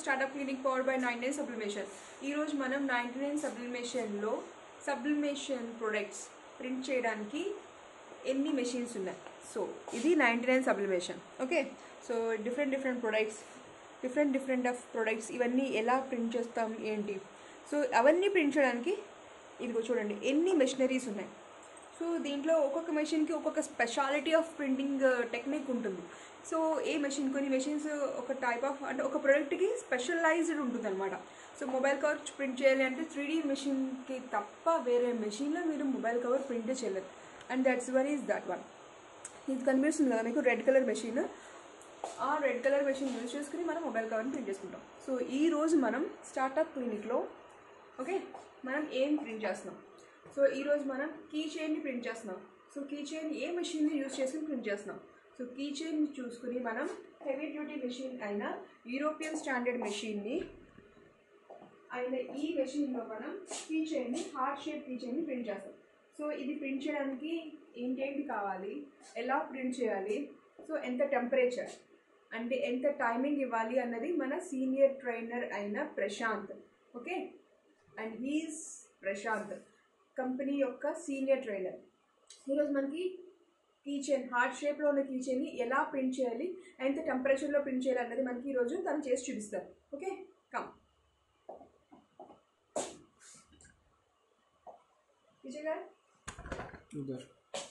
Startup clinic power by nine nine sublimation ఈరోజు మనం ninety nine సబ్లిమేషన్లో సబ్లిమేషన్ ప్రొడక్ట్స్ ప్రింట్ చేయడానికి ఎన్ని మెషిన్స్ ఉన్నాయి సో ఇది ninety nine sublimation okay so different different products different different of products ఇవన్నీ ఎలా ప్రింట్ చేస్తాం ఏంటి సో అవన్నీ ప్రింట్ చేయడానికి ఇదిగో చూడండి ఎన్ని మెషినరీస్ ఉన్నాయి సో దీంట్లో ఒక్కొక్క మెషిన్కి ఒక్కొక్క స్పెషాలిటీ ఆఫ్ ప్రింటింగ్ టెక్నిక్ ఉంటుంది సో ఏ మెషిన్ కొన్ని మెషిన్స్ ఒక టైప్ ఆఫ్ అంటే ఒక ప్రోడక్ట్కి స్పెషలైజ్డ్ ఉంటుంది అనమాట సో మొబైల్ కవర్ ప్రింట్ చేయాలి అంటే త్రీ డీ మెషిన్కి తప్ప వేరే మెషిన్లో మీరు మొబైల్ కవర్ ప్రింట్ చేయలేరు and that's where is that one ఇది కనిపిస్తుంది కదా మీకు రెడ్ కలర్ మెషిన్ ఆ రెడ్ కలర్ మెషిన్ యూజ్ చేసుకుని మనం మొబైల్ కవర్ని ప్రింట్ చేసుకుంటాం సో ఈ రోజు మనం స్టార్టప్ క్లినిక్లో ఓకే మనం ఏం ప్రింట్ చేస్తున్నాం సో ఈరోజు మనం కీ చైన్ని ప్రింట్ చేస్తున్నాం సో కీ చైన్ ఏ మెషిన్ని యూజ్ చేసుకుని ప్రింట్ చేస్తున్నాం సో కీ చైన్ చూసుకుని మనం హెవీ డ్యూటీ మెషిన్ అయిన యూరోపియన్ స్టాండర్డ్ మెషిన్ని అయిన ఈ మెషిన్లో మనం కీ చైన్ని హార్ట్ షేప్ కీ చైన్ని ప్రింట్ చేస్తాం సో ఇది ప్రింట్ చేయడానికి ఏంటేంటి కావాలి ఎలా ప్రింట్ చేయాలి సో ఎంత టెంపరేచర్ అంటే ఎంత టైమింగ్ ఇవ్వాలి అన్నది మన సీనియర్ ట్రైనర్ అయిన Prashant okay and he's Prashant company యొక్క సీనియర్ ట్రైనర్ ఈరోజు మనకి కీచెన్ హార్ట్ షేప్లో ఉన్న కీచెన్ని ఎలా ప్రింట్ చేయాలి ఎంత టెంపరేచర్లో ప్రింట్ చేయాలి అన్నది మనకి ఈరోజు తను చేసి చూపిస్తారు ఓకే కమ్ విజయ్ గారు उधर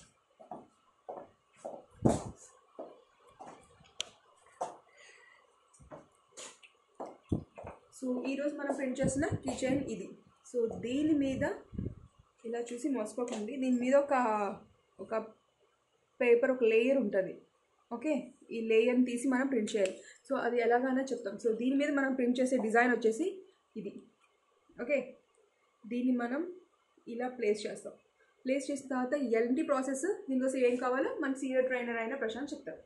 సో ఈరోజు మనం ప్రింట్ చేసిన కిచెన్ ఇది సో దీని మీద ఇలా చూసి మోసపోకండి దీని మీద ఒక ఒక పేపర్ ఒక లేయర్ ఉంటుంది ఓకే ఈ లేయర్ని తీసి మనం ప్రింట్ చేయాలి సో అది ఎలాగైనా చెప్తాం సో దీని మీద మనం ప్రింట్ చేసే డిజైన్ వచ్చేసి ఇది ఓకే దీన్ని మనం ఇలా ప్లేస్ చేస్తాం ప్లేస్ చేసిన తర్వాత ఎలాంటి ప్రాసెస్ దీనికోసం ఏం కావాలో మన సీనియర్ ట్రైనర్ అయిన ప్రశాంత్ చెప్తారు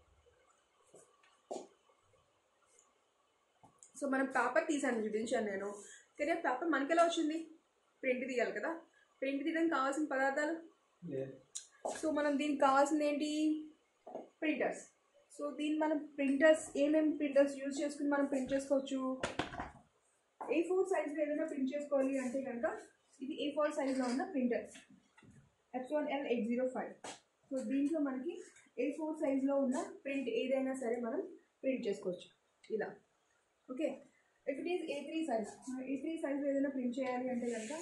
సో మనం పేపర్ తీసాను చూపించాను నేను కానీ పేపర్ మనకి ఎలా వచ్చింది ప్రింట్ తీయాలి కదా ప్రింట్ తీయడానికి కావాల్సిన పదార్థాలు సో మనం దీనికి కావాల్సింది ఏంటి ప్రింటర్స్ సో దీన్ని మనం ప్రింటర్స్ ఏమేమి ప్రింటర్స్ యూజ్ చేసుకుని మనం ప్రింట్ చేసుకోవచ్చు ఏ ఫోర్ సైజ్లో ఏదైనా ప్రింట్ చేసుకోవాలి అంటే కనుక ఇది ఏ ఫోర్ సైజ్లో ఉన్న printer F one L eight zero five so దీంట్లో మనకి ఏ ఫోర్ సైజ్లో ఉన్న ప్రింట్ ఏదైనా సరే మనం ప్రింట్ చేసుకోవచ్చు ఇలా okay if it is A three size A three సైజ్లో ఏదైనా ప్రింట్ చేయాలి అంటే కనుక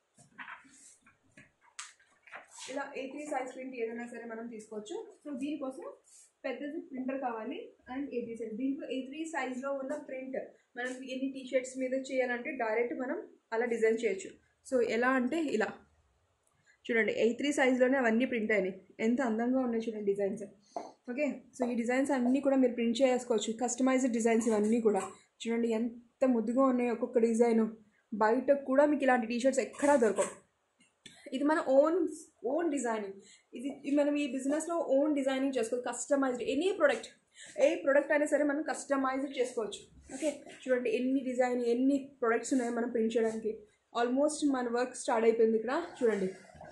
ఇలా ఏ త్రీ సైజ్ ప్రింట్ ఏదైనా సరే మనం తీసుకోవచ్చు సో దీనికోసం పెద్దది ప్రింటర్ కావాలి అండ్ ఏ త్రీ సైజ్ దీంట్లో ఏ త్రీ సైజ్లో ఉన్న ప్రింట్ మనం ఎన్ని టీ షర్ట్స్ మీద చేయాలంటే డైరెక్ట్ మనం అలా డిజైన్ చేయొచ్చు సో ఎలా అంటే ఇలా చూడండి ఏ త్రీ సైజ్లోనే అవన్నీ ప్రింట్ అయినాయి ఎంత అందంగా ఉన్నాయి చూడండి డిజైన్స్ ఓకే సో ఈ డిజైన్స్ అన్నీ కూడా మీరు ప్రింట్ చేసుకోవచ్చు కస్టమైజ్డ్ డిజైన్స్ ఇవన్నీ కూడా చూడండి ఎంత ముద్దుగా ఉన్నాయి ఒక్కొక్క డిజైన్ బయట కూడా మీకు ఇలాంటి టీషర్ట్స్ ఎక్కడా దొరకవు ఇది మన ఓన్ ఓన్ డిజైనింగ్ ఇది ఇది మనం ఈ బిజినెస్లో ఓన్ డిజైనింగ్ చేసుకోవచ్చు కస్టమైజ్డ్ ఎనీ ప్రోడక్ట్ ఏ ప్రోడక్ట్ అయినా సరే మనం కస్టమైజ్డ్ చేసుకోవచ్చు ఓకే చూడండి ఎన్ని డిజైన్ ఎన్ని ప్రొడక్ట్స్ ఉన్నాయో మనం ప్రింట్ చేయడానికి ఆల్మోస్ట్ మన వర్క్ స్టార్ట్ అయిపోయింది ఇక్కడ చూడండి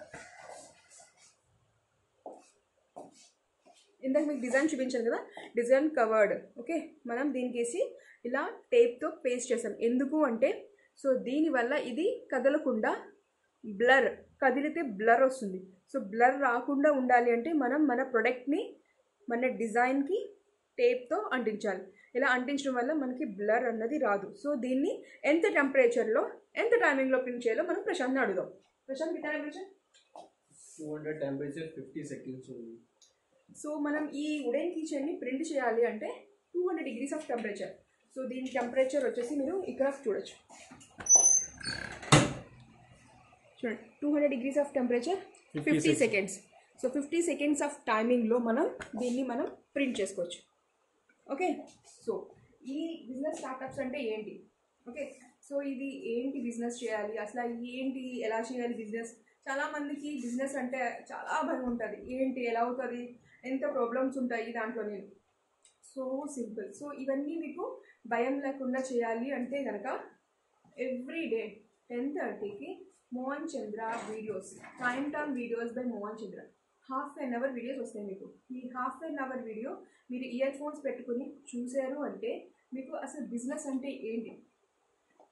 ఇందాక మీకు డిజైన్ చూపించాను కదా డిజైన్ కవర్డ్ ఓకే మనం దీనికేసి ఇలా టేప్తో పేస్ట్ చేసాం ఎందుకు అంటే సో దీనివల్ల ఇది కదలకుండా బ్లర్ కదిలితే బ్లర్ వస్తుంది సో బ్లర్ రాకుండా ఉండాలి అంటే మనం మన ప్రొడక్ట్ని మన డిజైన్కి టేప్తో అంటించాలి ఇలా అంటించడం వల్ల మనకి బ్లర్ అన్నది రాదు సో దీన్ని ఎంత టెంపరేచర్లో ఎంత టైమింగ్లో ప్రింట్ చేయాలో మనం ప్రశాంత్ని అడుగుదాం ప్రశాంత్ కింద temperature two hundred temperature fifty seconds होगी సో మనం ఈ వుడెన్ కిచెన్ని ప్రింట్ చేయాలి అంటే two hundred degrees of temperature so దీని టెంపరేచర్ వచ్చేసి మీరు ఇక్కడ చూడొచ్చు చూడండి two hundred degrees of temperature 50 fifty seconds. Seconds so fifty seconds of టైమింగ్లో మనం దీన్ని మనం ప్రింట్ చేసుకోవచ్చు ఓకే సో ఈ బిజినెస్ స్టార్టప్స్ అంటే ఏంటి ఓకే సో ఇది ఏంటి బిజినెస్ చేయాలి అసలు ఏంటి ఎలా చేయాలి బిజినెస్ చాలా మందికి బిజినెస్ అంటే చాలా భయం ఉంటుంది ఏంటి ఎలా అవుతుంది ఎంత ప్రాబ్లమ్స్ ఉంటాయి దాంట్లో నేను సో సింపుల్ సో ఇవన్నీ మీకు భయం లేకుండా చేయాలి అంటే కనుక ఎవ్రీ డే టెన్ థర్టీకి Mohan Chandra videos time time videos by Mohan Chandra half an hour videos వస్తాయి మీకు ఈ హాఫ్ అన్ అవర్ వీడియో మీరు ఇయర్ ఫోన్స్ పెట్టుకుని చూశారు అంటే మీకు అసలు బిజినెస్ అంటే ఏంటి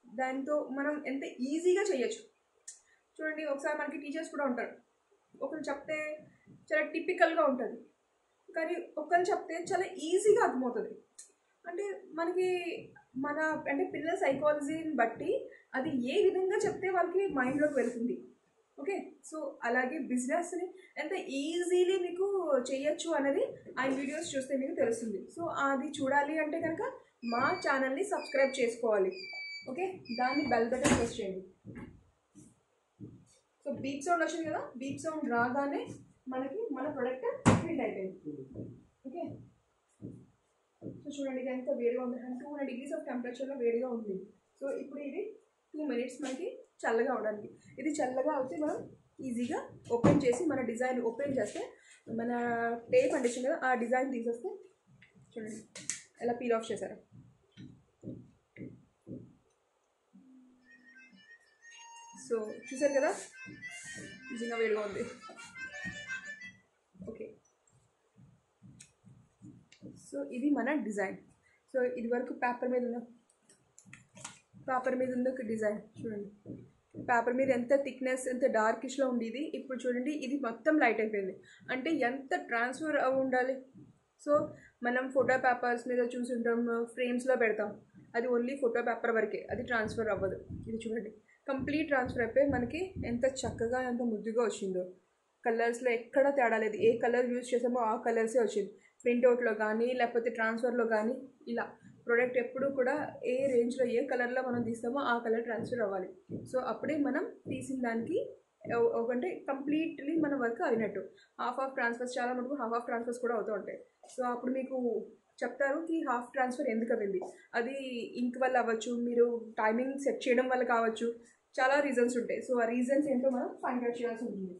దాంతో మనం ఎంత ఈజీగా చేయొచ్చు చూడండి ఒకసారి మనకి టీచర్స్ కూడా ఉంటారు ఒకరు చెప్తే చాలా టిపికల్గా ఉంటుంది కానీ ఒకరు చెప్తే చాలా ఈజీగా అర్థమవుతుంది అంటే మనకి మన అంటే పిల్లల సైకాలజీని బట్టి అది ఏ విధంగా చెప్తే వాళ్ళకి మైండ్లోకి వెళ్తుంది ఓకే సో అలాగే బిజినెస్ని ఎంత ఈజీలీ మీకు చేయొచ్చు అనేది ఆ వీడియోస్ చూస్తే మీకు తెలుస్తుంది సో అది చూడాలి అంటే కనుక మా ఛానల్ని సబ్స్క్రైబ్ చేసుకోవాలి ఓకే దాన్ని బెల్ బటన్ ప్రెస్ చేయండి సో బీప్ సౌండ్ వచ్చింది కదా బీప్ సౌండ్ రాగానే మనకి మన ప్రొడక్ట్ ప్రింట్ అయిపోయింది ఓకే సో చూడండి ఇది ఎంత వేడిగా ఉంది టూ హండ్రెడ్ డిగ్రీస్ ఆఫ్ టెంపరేచర్లో వేడిగా ఉంది సో ఇప్పుడు ఇది టూ మినిట్స్ మనకి చల్లగా అవడానికి ఇది చల్లగా అవుతే మనం ఈజీగా ఓపెన్ చేసి మన డిజైన్ ఓపెన్ చేస్తే మన టేప్ అంటించింది కదా ఆ డిజైన్ తీసేస్తే చూడండి ఎలా పీల్ ఆఫ్ చేశారు సో చూసారు కదా నిజంగా వేడిగా ఉంది ఓకే సో ఇది మన డిజైన్ సో ఇది వరకు పేపర్ మీద ఉన్న పేపర్ మీద ఉంది ఒక డిజైన్ చూడండి పేపర్ మీద ఎంత థిక్నెస్ ఎంత డార్కిష్లో ఉండేది ఇప్పుడు చూడండి ఇది మొత్తం లైట్ అయిపోయింది అంటే ఎంత ట్రాన్స్ఫర్ అవి ఉండాలి సో మనం ఫోటో పేపర్స్ మీద చూసుంటాం ఫ్రేమ్స్లో పెడతాం అది ఓన్లీ ఫోటో పేపర్ వరకే అది ట్రాన్స్ఫర్ అవ్వదు ఇది చూడండి కంప్లీట్ ట్రాన్స్ఫర్ అయిపోయి మనకి ఎంత చక్కగా ఎంత ముద్దుగా వచ్చిందో కలర్స్లో ఎక్కడ తేడా లేదు ఏ కలర్ యూజ్ చేసామో ఆ కలర్సే వచ్చింది ప్రింట్అవుట్లో కానీ లేకపోతే ట్రాన్స్ఫర్లో కానీ ఇలా ప్రోడక్ట్ ఎప్పుడు కూడా ఏ రేంజ్లో ఏ కలర్లో మనం తీస్తామో ఆ కలర్ ట్రాన్స్ఫర్ అవ్వాలి సో అప్పుడే మనం తీసిన దానికి ఓ- ఒక- కంప్లీట్లీ మన వర్క్ అయినట్టు హాఫ్ ఆఫ్ ట్రాన్స్ఫర్స్ చాలా మటుకు హాఫ్ ఆఫ్ ట్రాన్స్ఫర్స్ కూడా అవుతూ ఉంటాయి సో అప్పుడు మీకు చెప్తారు కి హాఫ్ ట్రాన్స్ఫర్ ఎందుకు అయింది అది ఇంక్ వల్ల అవ్వచ్చు మీరు టైమింగ్ సెట్ చేయడం వల్ల కావచ్చు చాలా రీజన్స్ ఉంటాయి సో ఆ రీజన్స్ ఏంటో మనం ఫైండ్ అవుట్ చేయాల్సి ఉంటుంది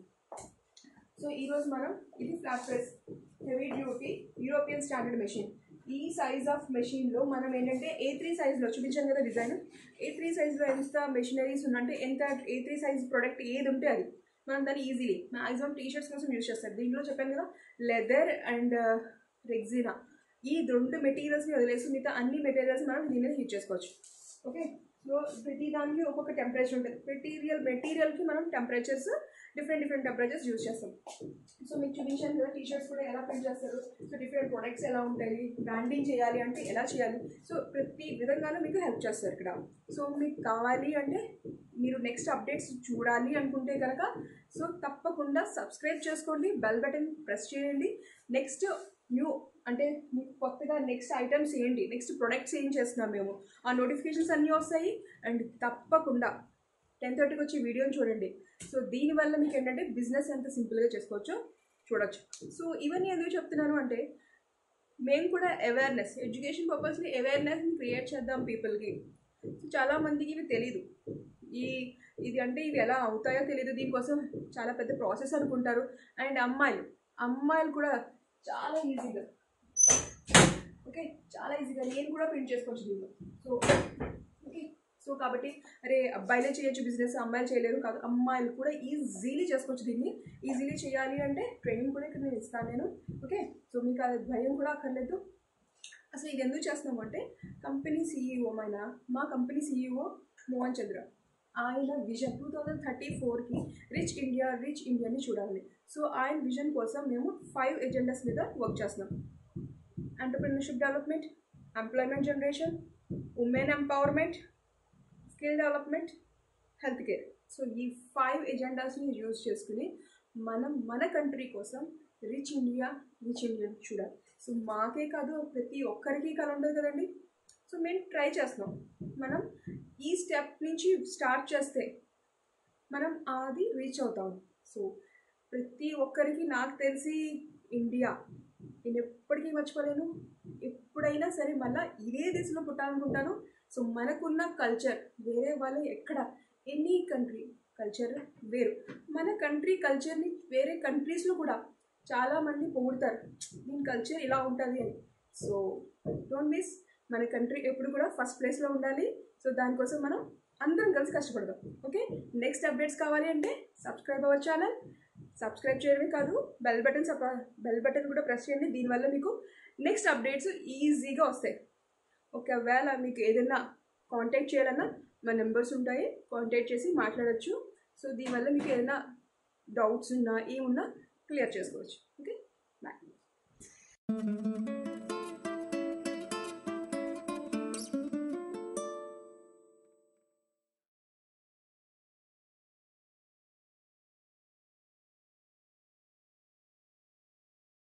సో ఈరోజు మనం ఇది flat press heavy duty European standard machine ఈ సైజ్ ఆఫ్ మెషిన్లో మనం ఏంటంటే ఏ త్రీ సైజ్లో చూపించాను కదా డిజైన్ ఏ త్రీ సైజ్లో ఎంత మెషినరీస్ ఉందంటే ఎంత ఏ త్రీ సైజ్ ప్రోడక్ట్ ఏది ఉంటే అది మనం దాన్ని ఈజీలీ మ్యాక్సిమం టీ షర్ట్స్ కోసం యూజ్ చేస్తారు దీంట్లో చెప్పాను కదా లెదర్ అండ్ రెగ్జినా ఈ రెండు మెటీరియల్స్ని వదిలేసి మిగతా అన్ని మెటీరియల్స్ మనం దీని మీద యూజ్ చేసుకోవచ్చు ఓకే సో ప్రతి దానికి ఒక్కొక్క టెంపరేచర్ ఉంటుంది మెటీరియల్ మెటీరియల్కి మనం temperatures different different temperatures use చేస్తాం సో మీకు చూపించాను కదా టీ షర్ట్స్ కూడా ఎలా ప్రింట్ చేస్తారు సో డిఫరెంట్ ప్రొడక్ట్స్ ఎలా ఉంటాయి బ్రాండింగ్ చేయాలి అంటే ఎలా చేయాలి సో ప్రతి విధంగానూ మీకు హెల్ప్ చేస్తారు ఇక్కడ సో మీకు కావాలి అంటే మీరు నెక్స్ట్ అప్డేట్స్ చూడాలి అనుకుంటే కనుక సో తప్పకుండా సబ్స్క్రైబ్ చేసుకోండి బెల్ బటన్ ప్రెస్ చేయండి నెక్స్ట్ న్యూ అంటే మీకు కొత్తగా నెక్స్ట్ ఐటమ్స్ ఏంటి నెక్స్ట్ ప్రొడక్ట్స్ ఏం చేస్తున్నాం మేము ఆ నోటిఫికేషన్స్ అన్నీ వస్తాయి అండ్ తప్పకుండా టెన్ థర్టీకి వచ్చి వీడియోని చూడండి సో దీనివల్ల మీకు ఏంటంటే బిజినెస్ ఎంత సింపుల్గా చేసుకోవచ్చో చూడొచ్చు సో ఇవన్నీ ఎందుకు చెప్తున్నాను అంటే మేము కూడా అవేర్నెస్ ఎడ్యుకేషన్ పర్పస్ని అవేర్నెస్ని క్రియేట్ చేద్దాం పీపుల్కి సో చాలామందికి ఇవి తెలీదు ఈ ఇది అంటే ఇవి ఎలా అవుతాయో తెలియదు దీనికోసం చాలా పెద్ద ప్రాసెస్ అనుకుంటారు అండ్ అమ్మాయిలు అమ్మాయిలు కూడా చాలా ఈజీగా ఓకే చాలా ఈజీగా నేను కూడా ప్రింట్ చేసుకోవచ్చు దీనిలో సో ఓకే సో కాబట్టి అరే అబ్బాయిలే చేయొచ్చు బిజినెస్ అమ్మాయిలు చేయలేరు కాదు అమ్మాయిలు కూడా ఈజీలీ చేసుకోవచ్చు దీన్ని ఈజీలీ చేయాలి అంటే ట్రైనింగ్ కూడా ఇక్కడ నేను ఇస్తాను నేను ఓకే సో మీకు అది భయం కూడా అక్కర్లేదు అసలు ఇది ఎందుకు చేస్తున్నాము అంటే కంపెనీ సీఈఓ అయిన మా కంపెనీ సీఈఓ మోహన్ చంద్ర ఆయన విజన్ టూ థౌజండ్ థర్టీ ఫోర్కి రిచ్ ఇండియా రిచ్ ఇండియాని చూడాలి సో ఆయన విజన్ కోసం మేము ఫైవ్ ఎజెండాస్ మీద వర్క్ చేస్తున్నాం entrepreneurship development employment generation women empowerment skill development health care so ఈ ఫైవ్ ఎజెండాస్ని యూజ్ చేసుకుని మనం మన కంట్రీ కోసం రిచ్ ఇండియా రిచ్ ఇండియా చూడాలి సో మాకే కాదు ప్రతి ఒక్కరికి కల ఉంటుంది కదండి సో మేము ట్రై చేస్తున్నాం మనం ఈ స్టెప్ నుంచి స్టార్ట్ చేస్తే మనం అది రీచ్ అవుతాం సో ప్రతి ఒక్కరికి నాకు తెలిసి ఇండియా నేను ఎప్పటికీ మర్చిపోలేను ఎప్పుడైనా సరే మళ్ళీ ఇదే దేశంలో పుట్టాలనుకుంటాను సో మనకున్న కల్చర్ వేరే వాళ్ళు ఎక్కడ ఎనీ కంట్రీ కల్చర్ వేరు మన కంట్రీ కల్చర్ని వేరే కంట్రీస్లో కూడా చాలామంది పొగుడతారు దీని కల్చర్ ఇలా ఉంటుంది అని సో డోంట్ మిస్ మన కంట్రీ ఎప్పుడు కూడా ఫస్ట్ ప్లేస్లో ఉండాలి సో దానికోసం మనం అందరం కలిసి కష్టపడదాం ఓకే నెక్స్ట్ అప్డేట్స్ కావాలి అంటే సబ్స్క్రైబ్ అవర్ ఛానల్ సబ్స్క్రైబ్ చేయడమే కాదు బెల్ బటన్ బెల్ బటన్ కూడా ప్రెస్ చేయండి దీనివల్ల మీకు నెక్స్ట్ అప్డేట్స్ ఈజీగా వస్తాయి ఒకవేళ మీకు ఏదైనా కాంటాక్ట్ చేయాలన్నా మా నెంబర్స్ ఉంటాయి కాంటాక్ట్ చేసి మాట్లాడొచ్చు సో దీనివల్ల మీకు ఏదైనా డౌట్స్ ఉన్నా ఏమున్నా క్లియర్ చేసుకోవచ్చు ఓకే బాయ్